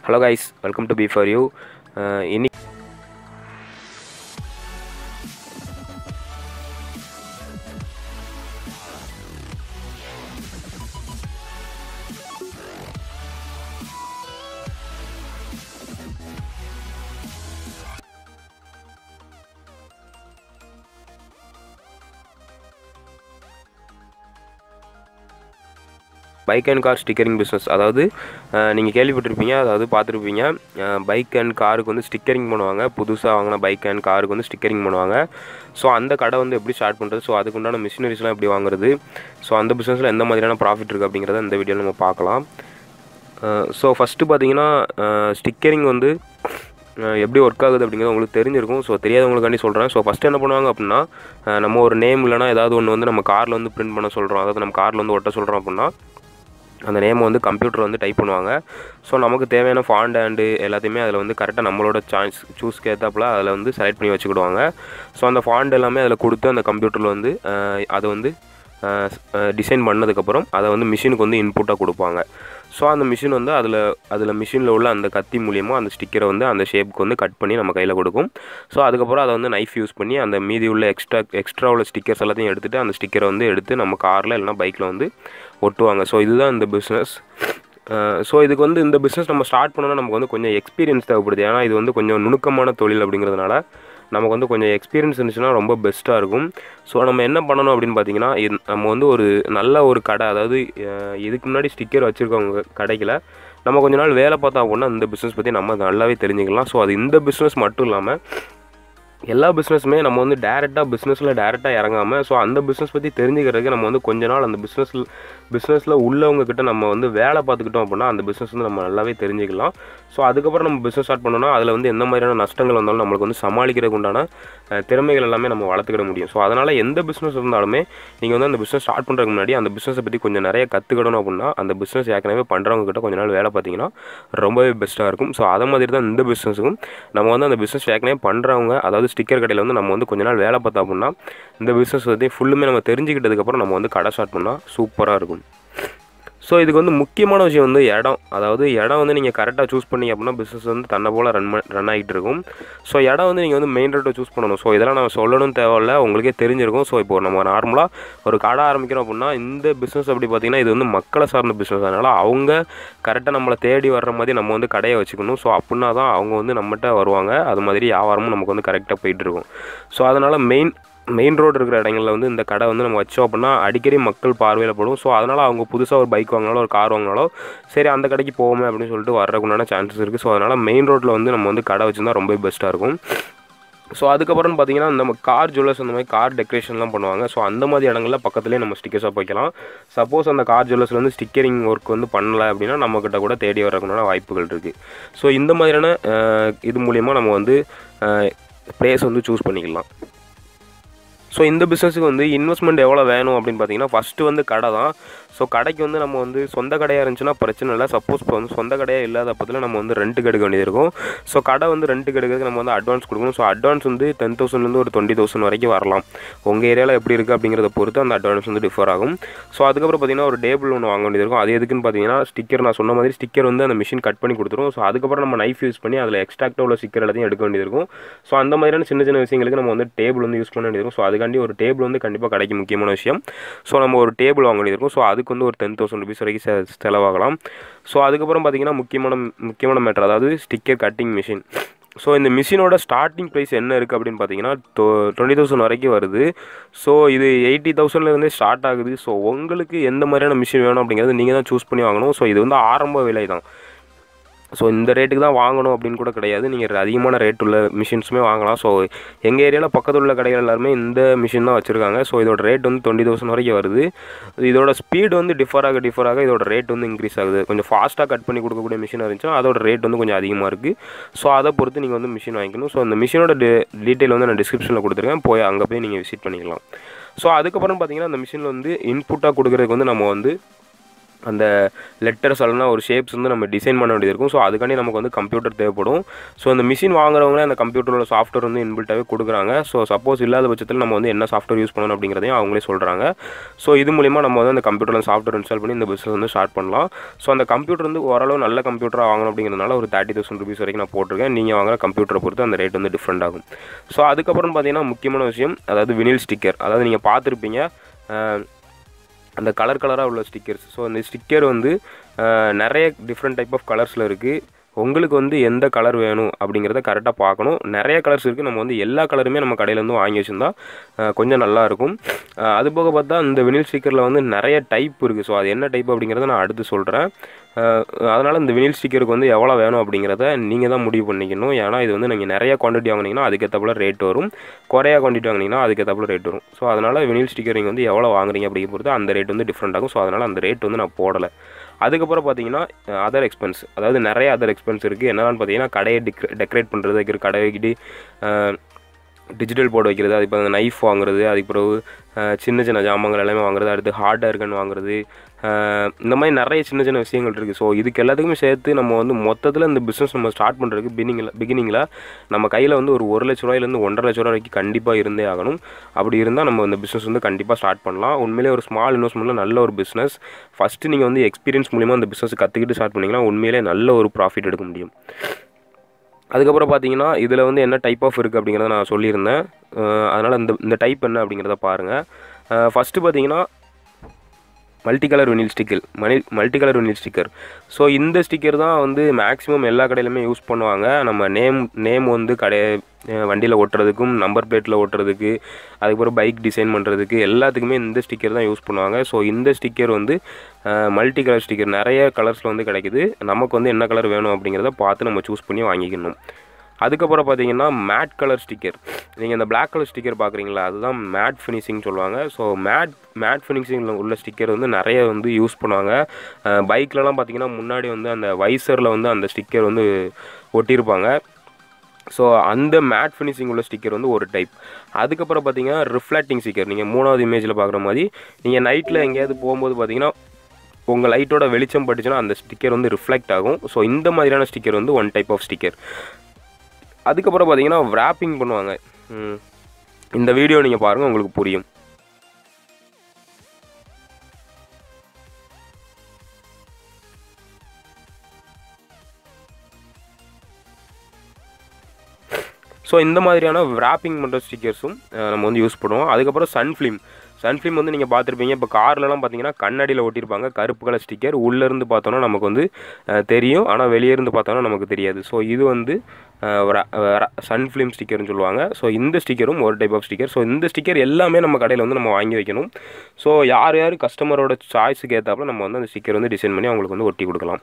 Hello guys welcome to B for you இன்னைக்கு bike and car stickering business அதாவது நீங்கள் கேள்விப்பட்டிருப்பீங்க அதாவது பார்த்துருப்பீங்க பைக் அண்ட் காருக்கு வந்து ஸ்டிக்கரிங் பண்ணுவாங்க புதுசாக வாங்கின பைக் அண்ட் காருக்கு வந்து ஸ்டிக்கரிங் பண்ணுவாங்க ஸோ அந்த கடை வந்து எப்படி ஸ்டார்ட் பண்ணுறது ஸோ அதுக்கு உண்டான மிஷினரிஸ்லாம் எப்படி வாங்குறது ஸோ அந்த பிஸ்னஸில் எந்த மாதிரியான ப்ராஃபிட் இருக்குது அப்படிங்கிறத இந்த வீடியோவில் நம்ம பார்க்கலாம் ஸோ ஃபஸ்ட்டு பார்த்தீங்கன்னா ஸ்டிக்கரிங் வந்து அஹ் எப்படி ஒர்க் ஆகுது அப்படிங்கிறது உங்களுக்கு தெரிஞ்சிருக்கும் ஸோ தெரியாதவங்களுக்காண்டி சொல்கிறேன் ஸோ ஃபஸ்ட்டு என்ன பண்ணுவாங்க அப்படின்னா அஹ் நம்ம ஒரு நேம் இல்லைனா ஏதாவது ஒன்று வந்து நம்ம காரில் வந்து பிரிண்ட் பண்ண சொல்கிறோம் அதாவது நம்ம காரில் வந்து ஒட்ட சொல்கிறோம் அப்படின்னா அந்த நேமை வந்து கம்ப்யூட்டர் வந்து டைப் பண்ணுவாங்க ஸோ நமக்கு தேவையான ஃபாண்ட் அண்டு எல்லாத்தையுமே அதில் வந்து கரெக்டாக நம்மளோட சாய்ஸ் சூஸ்க்கு ஏற்றாப்புல அதில் வந்து செலக்ட் பண்ணி வச்சுக்கிடுவாங்க ஸோ அந்த ஃபாண்ட் எல்லாமே அதில் கொடுத்து அந்த கம்ப்யூட்டரில் வந்து அஹ் அதை வந்து டிசைன் பண்ணதுக்கப்புறம் அதை வந்து மிஷினுக்கு வந்து இன்புட்டாக கொடுப்பாங்க ஸோ அந்த மிஷின் வந்து அதில் அதில் மிஷினில் உள்ள அந்த கத்தி மூலியமாக அந்த ஸ்டிக்கரை வந்து அந்த ஷேப்புக்கு வந்து கட் பண்ணி நம்ம கையில் கொடுக்கும் ஸோ அதுக்கப்புறம் அதை வந்து நைஃப் யூஸ் பண்ணி அந்த மீதி உள்ள எக்ஸ்ட்ரா எக்ஸ்ட்ரா உள்ள ஸ்டிக்கர்ஸ் எல்லாத்தையும் எடுத்துகிட்டு அந்த ஸ்டிக்கரை வந்து எடுத்து நம்ம காரில் இல்லைனா பைக்கில் வந்து ஒட்டுவாங்க ஸோ இதுதான் இந்த பிஸ்னஸ் ஸோ இதுக்கு வந்து இந்த பிஸ்னஸ் நம்ம ஸ்டார்ட் பண்ணோன்னா நமக்கு வந்து கொஞ்சம் எக்ஸ்பீரியன்ஸ் தேவைப்படுது ஏன்னா இது வந்து கொஞ்சம் நுணுக்கமான தொழில் அப்படிங்கிறதுனால நமக்கு வந்து கொஞ்சம் எக்ஸ்பீரியன்ஸ் இருந்துச்சுன்னா ரொம்ப பெஸ்ட்டாக இருக்கும் ஸோ நம்ம என்ன பண்ணணும் அப்படின்னு பார்த்தீங்கன்னா இது நம்ம வந்து ஒரு நல்ல ஒரு கடை அதாவது அஹ், இதுக்கு முன்னாடி ஸ்டிக்கர் வச்சுருக்கவங்க கடைக்கில் நம்ம கொஞ்ச நாள் வேலை பார்த்தா அப்படின்னா இந்த பிஸ்னஸ் பற்றி நம்ம நல்லாவே தெரிஞ்சுக்கலாம் ஸோ அது இந்த பிஸ்னஸ் மட்டும் இல்லாமல் எல்லா பிஸ்னஸுமே நம்ம வந்து டேரெக்டாக பிஸ்னஸில் டேரெக்டாக இறங்காமல் ஸோ அந்த பிஸ்னஸ் பற்றி தெரிஞ்சுக்கிறதுக்கு நம்ம வந்து கொஞ்ச நாள் அந்த பிஸ்னஸில் பிஸ்னஸில் உள்ளவங்க கிட்ட நம்ம வந்து வேலை பார்த்துக்கிட்டோம் அப்படின்னா அந்த பிஸ்னஸ் வந்து நம்ம நல்லாவே தெரிஞ்சுக்கலாம் ஸோ அதுக்கப்புறம் நம்ம பிஸ்னஸ் ஸ்டார்ட் பண்ணோம்னா அதில் வந்து எந்த மாதிரியான நஷ்டங்கள் வந்தாலும் நம்மளுக்கு வந்து சமாளிக்கிறதுக்கு உண்டான அஹ், திறமைகள் எல்லாமே நம்ம வளர்த்துக்கிட முடியும் ஸோ அதனால் எந்த பிஸ்னஸ் இருந்தாலுமே நீங்கள் வந்து அந்த பிஸ்னஸ் ஸ்டார்ட் பண்ணுறதுக்கு முன்னாடி அந்த பிஸ்னஸை பற்றி கொஞ்சம் நிறைய கற்றுக்கிடணும் அப்படின்னா அந்த பிஸ்னஸ் ஏற்கனவே பண்ணுறவங்க கிட்ட கொஞ்ச நாள் வேலை பார்த்தீங்கன்னா ரொம்பவே பெஸ்ட்டாக இருக்கும் ஸோ அதை மாதிரி தான் இந்த பிஸ்னஸுக்கும் நம்ம வந்து அந்த பிஸ்னஸ் ஏற்கனவே பண்ணுறவங்க அதாவது ஸ்டிக்கர் கடையில் வந்து நம்ம வந்து கொஞ்ச நாள் வேலை பார்த்தோம் அப்படின்னா இந்த பிஸ்னஸ் பற்றி ஃபுல்லுமே நம்ம தெரிஞ்சுக்கிட்டதுக்கப்புறம் நம்ம வந்து கடை ஸ்டார்ட் பண்ணால் சூப்பராக இருக்கும் ஸோ இதுக்கு வந்து முக்கியமான விஷயம் வந்து இடம் அதாவது இடம் வந்து நீங்கள் கரெக்டாக சூஸ் பண்ணீங்க அப்படின்னா பிஸ்னஸ் வந்து தன்னை போல் ரன் ரன் ஆகிட்டு இருக்கும் ஸோ இடம் வந்து நீங்கள் வந்து மெயின் ரோட்டை சூஸ் பண்ணணும் ஸோ இதெல்லாம் நான் சொல்லணும் தேவையில்ல உங்களுக்கே தெரிஞ்சிருக்கும் ஸோ இப்போ நம்ம நார்மலாக ஒரு கடை ஆரம்பிக்கிறோம் அப்படின்னா இந்த பிஸ்னஸ் அப்படி பார்த்தீங்கன்னா இது வந்து மக்களை சார்ந்த பிஸ்னஸ் அதனால் அவங்க கரெக்டாக நம்மளை தேடி வர்ற மாதிரி நம்ம வந்து கடையை வச்சுக்கணும் ஸோ அப்படின்னா தான் அவங்க வந்து நம்மகிட்ட வருவாங்க அது மாதிரி வியாபாரமும் நமக்கு வந்து கரெக்டாக போயிட்டு இருக்கும் ஸோ அதனால் மெயின் மெயின் ரோடு இருக்கிற இடங்களில் வந்து இந்த கடை வந்து நம்ம வச்சோம் அப்படின்னா அடிக்கடி மக்கள் பார்வையில் படும் ஸோ அதனால் அவங்க புதுசாக ஒரு பைக் வாங்கினாலோ ஒரு கார் வாங்கினாலோ சரி அந்த கடைக்கு போவோமே அப்படின்னு சொல்லிட்டு வர்றதுக்குண்டான சான்சஸ் இருக்குது ஸோ அதனால் மெயின் ரோட்டில் வந்து நம்ம வந்து கடை வச்சுருந்தா ரொம்ப பெஸ்ட்டாக இருக்கும் ஸோ அதுக்கப்புறம் பார்த்தீங்கன்னா நம்ம கார் ஜுவல்லர்ஸ் அந்த மாதிரி கார் டெக்கரேஷன்லாம் பண்ணுவாங்க ஸோ அந்த மாதிரி இடங்களில் பக்கத்துலேயே நம்ம ஸ்டிக்கர்ஸாக வைக்கலாம் சப்போஸ் அந்த கார் ஜுவல்லர்ஸில் வந்து ஸ்டிக்கரிங் ஒர்க் வந்து பண்ணல அப்படின்னா நம்மக்கிட்ட கூட தேடி வரக்குண்டான வாய்ப்புகள் இருக்குது ஸோ இந்த மாதிரியான அஹ், இது மூலிமா நம்ம வந்து ப்ளேஸ் வந்து சூஸ் பண்ணிக்கலாம் ஸோ இந்த பிஸ்னஸுக்கு வந்து இன்வெஸ்ட்மெண்ட் எவ்வளோ வேணும் அப்படின்னு பார்த்தீங்கன்னா ஃபஸ்ட்டு வந்து கடை தான் ஸோ கடைக்கு வந்து நம்ம வந்து சொந்த கடையாக இருந்துச்சுன்னா பிரச்சனை இல்லை சப்போஸ் இப்போ வந்து சொந்த கடையாக இல்லாத பட்சத்தில் நம்ம வந்து ரெண்ட்டுக்கு எடுக்க வேண்டியது இருக்கும் ஸோ கடை வந்து ரெண்ட்டுக்கு எடுக்கிறதுக்கு நம்ம வந்து அட்வான்ஸ் கொடுக்கணும் ஸோ அட்வான்ஸ் வந்து டென் தௌசண்ட்லேருந்து ஒரு டுவெண்ட்டி தௌசண்ட் வரைக்கும் வரலாம் உங்கள் ஏரியாவில் எப்படி இருக்குது அப்படிங்கிறத பொறுத்து அந்த அட்வான்ஸ் வந்து டிஃபர் ஆகும் ஸோ அதுக்கப்புறம் பார்த்தீங்கன்னா ஒரு டேபிள் ஒன்று வாங்க வேண்டியது இருக்கும் அது எதுக்குன்னு பார்த்தீங்கன்னா ஸ்டிக்கர் நான் சொன்ன மாதிரி ஸ்டிக்கர் வந்து அந்த மிஷின் கட் பண்ணி கொடுத்துரும் ஸோ அதுக்கப்புறம் நம்ம நைஃப் யூஸ் பண்ணி அதில் எக்ஸ்ட்ராக்டாக உள்ள ஸ்டிக்கர் எல்லாத்தையும் எடுக்க வேண்டியது இருக்கும் ஸோ அந்த மாதிரியான சின்ன சின்ன விஷயங்களுக்கு நம்ம வந்து டேபிள் வந்து யூஸ் பண்ண வேண்டியது இருக்கும் ஸோ அதுக்காண்டி ஒரு டேபிள் வந்து கண்டிப்பாக கடைக்கு முக்கியமான விஷயம் ஸோ நம்ம ஒரு டேபிள் வாங்க வேண்டியது இருக்கும் ஸோ அதுக்கு வந்து ஒரு டென் தௌசண்ட் ருபீஸ் வரைக்கும் செ- செலவாகலாம் ஸோ அதுக்கப்புறம் பார்த்தீங்கன்னா முக்கியமான முக்கியமான மேட்டர் அதாவது ஸ்டிக்கர் கட்டிங் மிஷின் ஸோ இந்த மிஷினோட ஸ்டார்டிங் ப்ரைஸ் என்ன இருக்குது அப்படின்னு பார்த்தீங்கன்னா டுவெண்ட்டி தௌசண்ட் வரைக்கும் வருது ஸோ இது எயிட்டி தௌசண்ட்லேருந்தே ஸ்டார்ட் ஆகுது ஸோ உங்களுக்கு எந்த மாதிரியான மிஷின் வேணும் அப்படிங்கிறது நீங்கள் தான் சூஸ் பண்ணி வாங்கணும் ஸோ இது வந்து ஆரம்ப விலை தான் ஸோ இந்த ரேட்டுக்கு தான் வாங்கணும் அப்படின்னு கூட கிடையாது நீங்கள் அதிகமான ரேட் உள்ள மிஷின்ஸுமே வாங்கலாம் ஸோ எங்கள் ஏரியாவில் பக்கத்தில் உள்ள கடைகள் எல்லாருமே இந்த மிஷின் தான் வச்சுருக்காங்க ஸோ இதோட ரேட் வந்து டுவெண்ட்டி தௌசண்ட் வரைக்கும் வருது இதோட ஸ்பீடு வந்து டிஃபர் ஆக டிஃபர் ஆக இதோட ரேட் வந்து இன்க்ரீஸ் ஆகுது கொஞ்சம் ஃபாஸ்ட்டாக கட் பண்ணி கொடுக்கக்கூடிய மிஷின் இருந்துச்சுன்னா அதோட ரேட் வந்து கொஞ்சம் அதிகமாக இருக்குது ஸோ அதை பொறுத்து நீங்கள் வந்து மிஷின் வாங்கிக்கணும் ஸோ இந்த மிஷினோட டீட்டெயில் வந்து நான் டிஸ்கிரிப்ஷனில் கொடுத்துருக்கேன் போய் அங்கே போய் நீங்கள் விசிட் பண்ணிக்கலாம் ஸோ அதுக்கப்புறம் பார்த்தீங்கன்னா அந்த மிஷினில் வந்து இன்புட்டாக கொடுக்குறதுக்கு வந்து நம்ம வந்து அந்த லெட்டர்ஸ் எல்லாம் ஒரு ஷேப்ஸ் வந்து நம்ம டிசைன் பண்ண வேண்டியது இருக்கும் ஸோ அதுக்காண்டி நமக்கு வந்து கம்ப்யூட்டர் தேவைப்படும் ஸோ அந்த மிஷின் வாங்குறவங்களே அந்த கம்ப்யூட்டரோட சாஃப்ட்வேர் வந்து இன்பில்ட்டாகவே கொடுக்குறாங்க ஸோ சப்போஸ் இல்லாத பட்சத்தில் நம்ம வந்து என்ன சாஃப்ட்வேர் யூஸ் பண்ணணும் அப்படிங்கிறதையும் அவங்களே சொல்கிறாங்க ஸோ இது மூலிமா நம்ம வந்து அந்த கம்ப்யூட்டரில் சாஃப்ட்வேர் இன்ஸ்டால் பண்ணி இந்த பிஸ்னஸ் வந்து ஸ்டார்ட் பண்ணலாம் ஸோ அந்த கம்ப்யூட்டர் வந்து ஓரளவு நல்ல கம்ப்யூட்டராக வாங்கணும் அப்படிங்கிறதுனால ஒரு தேர்ட்டி தௌசண்ட் ருபீஸ் வரைக்கும் நான் போட்டிருக்கேன் நீங்கள் வாங்குற கம்ப்யூட்டரை பொறுத்து அந்த ரேட் வந்து டிஃப்ரெண்ட் ஆகும் ஸோ அதுக்கப்புறம் பார்த்தீங்கன்னா முக்கியமான விஷயம் அதாவது வினில் ஸ்டிக்கர் அதாவது நீங்கள் பார்த்துருப்பீங்க அந்த கலர் கலராக உள்ள ஸ்டிக்கர்ஸ் ஸோ அந்த ஸ்டிக்கர் வந்து அஹ், நிறைய டிஃப்ரெண்ட் டைப் ஆஃப் கலர்ஸில் இருக்குது உங்களுக்கு வந்து எந்த கலர் வேணும் அப்படிங்கிறத கரெக்டாக பார்க்கணும் நிறைய கலர்ஸ் இருக்குது நம்ம வந்து எல்லா கலருமே நம்ம கடையில இருந்து வாங்கி வச்சுருந்தா அஹ், கொஞ்சம் நல்லாயிருக்கும் அது போக பார்த்தா இந்த வினில் ஸ்டிக்கரில் வந்து நிறைய டைப் இருக்குது ஸோ அது என்ன டைப் அப்படிங்கிறத நான் அடுத்து சொல்கிறேன் அதனால் இந்த வினில் ஸ்டிக்கருக்கு வந்து எவ்வளோ வேணும் அப்படிங்கிறத நீங்கள் தான் முடிவு பண்ணிக்கணும் ஏன்னா இது வந்து நீங்கள் நிறைய குவான்டிட்டி வாங்குனீங்கன்னா அதுக்கேற்றப்பல ரேட் வரும் குறையா குவான்டிட்டி வாங்குனீங்கன்னா அதுக்கேற்றப்பல ரேட் வரும் ஸோ அதனால் வினில் ஸ்டிக்கர் நீங்கள் வந்து எவ்வளோ வாங்குறீங்க அப்படிங்கிற பொறுத்து அந்த ரேட் வந்து டிஃப்ரெண்ட் ஆகும் ஸோ அதனால் அந்த ரேட் வந்து நான் போடலை அதுக்கப்புறம் பார்த்தீங்கன்னா அதர் எக்ஸ்பென்ஸ் அதாவது நிறைய அதர் எக்ஸ்பென்ஸ் இருக்குது என்னென்னு பார்த்தீங்கன்னா கடையை டிக் டெக்கரேட் பண்ணுறது வைக்கிற கடை வைக்கிட்டு டிஜிட்டல் போர்டு வைக்கிறது அது இப்போ நைஃப் வாங்குறது அதுக்கு பிறகு அஹ், சின்ன சின்ன ஜாமான்கள் எல்லாமே வாங்குறது அடுத்து ஹார்ட் கன் வாங்குறது அஹ், இந்த மாதிரி நிறைய சின்ன சின்ன விஷயங்கள் இருக்குது ஸோ இதுக்கு எல்லாத்துக்குமே சேர்த்து நம்ம வந்து மொத்தத்தில் இந்த பிஸ்னஸ் நம்ம ஸ்டார்ட் பண்ணுறதுக்கு பிகினிங்கில் பிகினிங்கில் நம்ம கையில் வந்து ஒரு ஒரு லட்ச ரூபாயிலேருந்து ஒன்றரை லட்ச ரூபா வரைக்கும் கண்டிப்பாக இருந்தே ஆகணும் அப்படி இருந்தால் நம்ம இந்த பிஸ்னஸ் வந்து கண்டிப்பாக ஸ்டார்ட் பண்ணலாம் உண்மையிலே ஒரு ஸ்மால் இன்வெஸ்ட்மெண்ட்டில் நல்ல ஒரு பிஸ்னஸ் ஃபஸ்ட்டு நீங்கள் வந்து எக்ஸ்பீரியன்ஸ் மூலிமா அந்த பிஸ்னஸ் கற்றுக்கிட்டு ஸ்டார்ட் பண்ணிங்கன்னா உண்மையிலே நல்ல ஒரு ப்ராஃபிட் எடுக்க முடியும் அதுக்கப்புறம் பார்த்தீங்கன்னா இதில் வந்து என்ன டைப் ஆஃப் இருக்குது அப்படிங்கிறத நான் சொல்லியிருந்தேன் அதனால் இந்த இந்த டைப் என்ன அப்படிங்கிறத பாருங்கள் ஃபஸ்ட்டு பார்த்தீங்கன்னா மல்டி கலர் வினில் ஸ்டிக்கர் மணி multi colour vinyl sticker so இந்த ஸ்டிக்கர் தான் வந்து மேக்ஸிமம் எல்லா கடையிலுமே யூஸ் பண்ணுவாங்க நம்ம நேம் நேம் வந்து கடை வண்டியில் ஓட்டுறதுக்கும் நம்பர் பிளேட்டில் ஓட்டுறதுக்கு அதுக்கப்புறம் பைக் டிசைன் பண்ணுறதுக்கு எல்லாத்துக்குமே இந்த ஸ்டிக்கர் தான் யூஸ் பண்ணுவாங்க ஸோ இந்த ஸ்டிக்கர் வந்து மல்டி கலர் ஸ்டிக்கர் நிறைய கலர்ஸில் வந்து கிடைக்குது நமக்கு வந்து என்ன கலர் வேணும் அப்படிங்கிறத பார்த்து நம்ம சூஸ் பண்ணி வாங்கிக்கணும் அதுக்கப்புறம் பார்த்தீங்கன்னா மேட் கலர் ஸ்டிக்கர் நீங்கள் இந்த Black கலர் ஸ்டிக்கர் பார்க்குறீங்களா அதுதான் மேட் ஃபினிஷிங் சொல்லுவாங்க ஸோ மேட் மேட் ஃபினிஷிங்கில் உள்ள ஸ்டிக்கர் வந்து நிறைய வந்து யூஸ் பண்ணுவாங்க பைக்லலாம் பார்த்தீங்கன்னா முன்னாடி வந்து அந்த வைசரில் வந்து அந்த ஸ்டிக்கர் வந்து ஒட்டியிருப்பாங்க ஸோ அந்த மேட் ஃபினிஷிங் உள்ள ஸ்டிக்கர் வந்து ஒரு டைப் அதுக்கப்புறம் பார்த்தீங்கன்னா ரிஃப்ளெக்டிங் ஸ்டிக்கர் நீங்கள் மூணாவது இமேஜில் பார்க்குற மாதிரி நீங்கள் நைட்டில் எங்கேயாவது போகும்போது பார்த்தீங்கன்னா உங்கள் லைட்டோட வெளிச்சம் பட்டுச்சுன்னா அந்த ஸ்டிக்கர் வந்து ரிஃப்ளெக்ட் ஆகும் ஸோ இந்த மாதிரியான ஸ்டிக்கர் வந்து ஒன் டைப் ஆஃப் ஸ்டிக்கர் அதுக்கப்புறம் பார்த்தீங்கன்னா wrapping பண்ணுவாங்க ம். இந்த வீடியோ நீங்கள் பாருங்கள் உங்களுக்கு புரியும் ஸோ இந்த மாதிரியான wrapping பண்ணுற ஸ்டிக்கர்ஸும் நம்ம வந்து யூஸ் பண்ணுவோம் அதுக்கப்புறம் சன்ஃபிலிம் சன்ஃபிலிம் வந்து நீங்கள் பார்த்துருப்பீங்க இப்போ கார்லலாம் பார்த்தீங்கன்னா கண்ணாடியில் ஒட்டியிருப்பாங்க கருப்பு கலர் ஸ்டிக்கர் உள்ளேருந்து பார்த்தோன்னா நமக்கு வந்து அஹ், தெரியும் ஆனால் வெளியே இருந்து பார்த்தோன்னா நமக்கு தெரியாது ஸோ இது வந்து சன்ஃபிலிம் ஸ்டிக்கர்னு சொல்லுவாங்க ஸோ இந்த ஸ்டிக்கரும் ஒரு டைப் ஆஃப் ஸ்டிக்கர் ஸோ இந்த ஸ்டிக்கர் எல்லாமே நம்ம கடையில் வந்து நம்ம வாங்கி வைக்கணும் ஸோ யார் யார் கஸ்டமரோட சாய்ஸுக்கு ஏற்றாப்புல நம்ம வந்து அந்த ஸ்டிக்கர் வந்து டிசைன் பண்ணி அவங்களுக்கு வந்து ஒட்டி கொடுக்கலாம்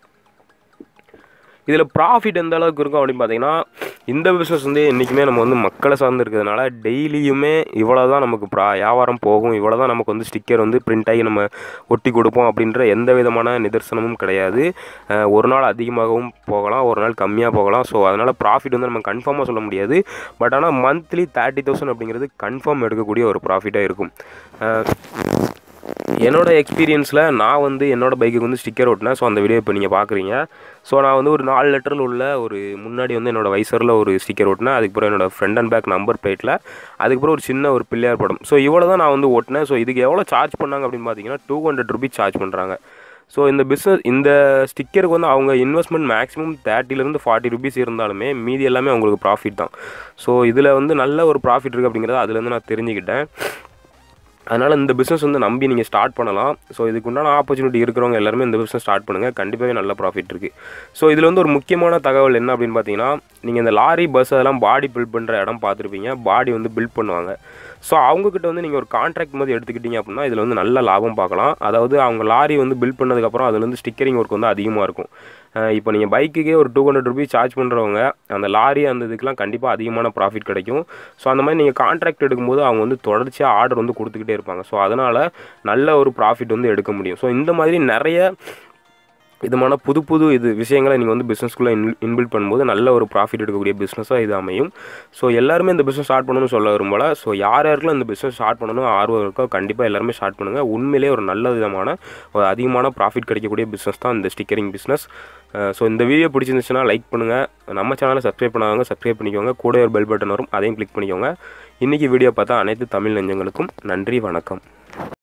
இதில் ப்ராஃபிட் எந்த அளவுக்கு இருக்கும் அப்படின்னு பார்த்தீங்கன்னா இந்த பிஸ்னஸ் வந்து என்றைக்குமே நம்ம வந்து மக்களை சார்ந்து இருக்கிறதுனால டெய்லியுமே இவ்வளோ தான் நமக்கு ப்ரா வியாபாரம் போகும் இவ்வளோ தான் நமக்கு வந்து ஸ்டிக்கர் வந்து பிரிண்ட் ஆகி நம்ம ஒட்டி கொடுப்போம் அப்படின்ற எந்த விதமான நிதர்சனமும் கிடையாது அஹ் ஒரு நாள் அதிகமாகவும் போகலாம் ஒரு நாள் கம்மியாக போகலாம் ஸோ அதனால் ப்ராஃபிட் வந்து நம்ம கன்ஃபார்மாக சொல்ல முடியாது பட் ஆனால் மந்த்லி தேர்ட்டி தௌசண்ட் அப்படிங்கிறது கன்ஃபார்ம் எடுக்கக்கூடிய ஒரு ப்ராஃபிட்டாக இருக்கும் அஹ் என்னோட எக்ஸ்பீரியன்ஸில் நான் வந்து என்னோட பைக்குக்கு வந்து ஸ்டிக்கர் ஒட்டினேன் ஸோ அந்த வீடியோ இப்போ நீங்கள் பார்க்குறீங்க ஸோ நான் வந்து ஒரு நாலு லெட்டரில் உள்ள ஒரு முன்னாடி வந்து என்னோட வைசரில் ஒரு ஸ்டிக்கர் ஒட்டினேன் அதுக்கப்புறம் என்னோட ஃப்ரண்ட் அண்ட் பேக் நம்பர் பிளேட்டில் அதுக்கப்புறம் ஒரு சின்ன ஒரு பிள்ளையார் படம் ஸோ இவ்வளோ தான் நான் வந்து ஓட்டினேன் ஸோ இதுக்கு எவ்வளோ சார்ஜ் பண்ணாங்க அப்படின்னு பார்த்தீங்கன்னா டூ ஹண்ட்ரட் ருபீஸ் சார்ஜ் பண்ணுறாங்க ஸோ இந்த பிஸ்னஸ் இந்த ஸ்டிக்கருக்கு வந்து அவங்க இன்வெஸ்ட்மெண்ட் மேக்ஸிமம் தேர்ட்டிலேருந்து ஃபார்ட்டி ருபீஸ் இருந்தாலுமே மீதி எல்லாமே அவங்களுக்கு ப்ராஃபிட் தான் ஸோ இதில் வந்து நல்ல ஒரு ப்ராஃபிட் இருக்குது அப்படிங்கிறத அதுலேருந்து நான் தெரிஞ்சுக்கிட்டேன் அதனால் இந்த பிஸ்னஸ் வந்து நம்பி நீங்கள் ஸ்டார்ட் பண்ணலாம் ஸோ இதுக்கு உண்டான ஆப்பர்ச்சுனிட்டி இருக்கிறவங்க எல்லாருமே இந்த பிஸ்னஸ் ஸ்டார்ட் பண்ணுங்கள் கண்டிப்பாகவே நல்ல ப்ராஃபிட் இருக்குது ஸோ இதில் வந்து ஒரு முக்கியமான தகவல் என்ன அப்படின்னு பார்த்தீங்கன்னா நீங்கள் இந்த லாரி பஸ் அதெல்லாம் பாடி பில்ட் பண்ணுற இடம் பார்த்துருப்பீங்க பாடி வந்து பில்ட் பண்ணுவாங்க ஸோ அவங்கக்கிட்ட வந்து நீங்கள் ஒரு கான்ட்ராக்ட் மாதிரி எடுத்துக்கிட்டீங்க அப்படின்னா இதில் வந்து நல்ல லாபம் பார்க்கலாம் அதாவது அவங்க லாரி வந்து பில்ட் பண்ணதுக்கப்புறம் அதில் வந்து ஸ்டிக்கரிங் ஒர்க் வந்து அதிகமாக இருக்கும் அஹ் இப்போ நீங்கள் பைக்குக்கே ஒரு டூ ஹண்ட்ரட் ருபீஸ் சார்ஜ் பண்ணுறவங்க அந்த லாரி அந்த இதுக்கெலாம் கண்டிப்பாக அதிகமான ப்ராஃபிட் கிடைக்கும் ஸோ அந்த மாதிரி நீங்கள் கான்ட்ராக்ட் எடுக்கும்போது அவங்க வந்து தொடர்ச்சியாக ஆர்டர் வந்து கொடுத்துக்கிட்டே இருப்பாங்க ஸோ அதனால் நல்ல ஒரு ப்ராஃபிட் வந்து எடுக்க முடியும் ஸோ இந்த மாதிரி நிறைய விதமான புது புது இது விஷயங்களை நீங்கள் வந்து பிஸ்னஸ்க்குள்ளே இன் இன்பில்ட் பண்ணும்போது நல்ல ஒரு ப்ராஃபிட் எடுக்கக்கூடிய பிஸ்னஸாக இது அமையும் ஸோ எல்லாருமே இந்த பிஸ்னஸ் ஸ்டார்ட் பண்ணணும்னு சொல்ல விரும்பல ஸோ யார் யாருக்கெல்லாம் இந்த பிஸ்னஸ் ஸ்டார்ட் பண்ணணும் ஆர்வம் இருக்கோ கண்டிப்பாக எல்லாருமே ஸ்டார்ட் பண்ணுங்கள் உண்மையிலே ஒரு நல்ல விதமான ஒரு அதிகமான ப்ராஃபிட் கிடைக்கக்கூடிய பிஸ்னஸ் தான் இந்த ஸ்டிக்கரிங் பிஸ்னஸ் ஸோ இந்த வீடியோ பிடிச்சிருந்துச்சுன்னா லைக் பண்ணுங்கள் நம்ம சேனலை சப்ஸ்கிரைப் பண்ணாதவங்க சப்ஸ்கிரைப் பண்ணிக்கோங்க கூட ஒரு பெல் பட்டன் வரும் அதையும் கிளிக் பண்ணிக்கோங்க இன்றைக்கி வீடியோ பார்த்தா அனைத்து தமிழ் நெஞ்சங்களுக்கும் நன்றி வணக்கம்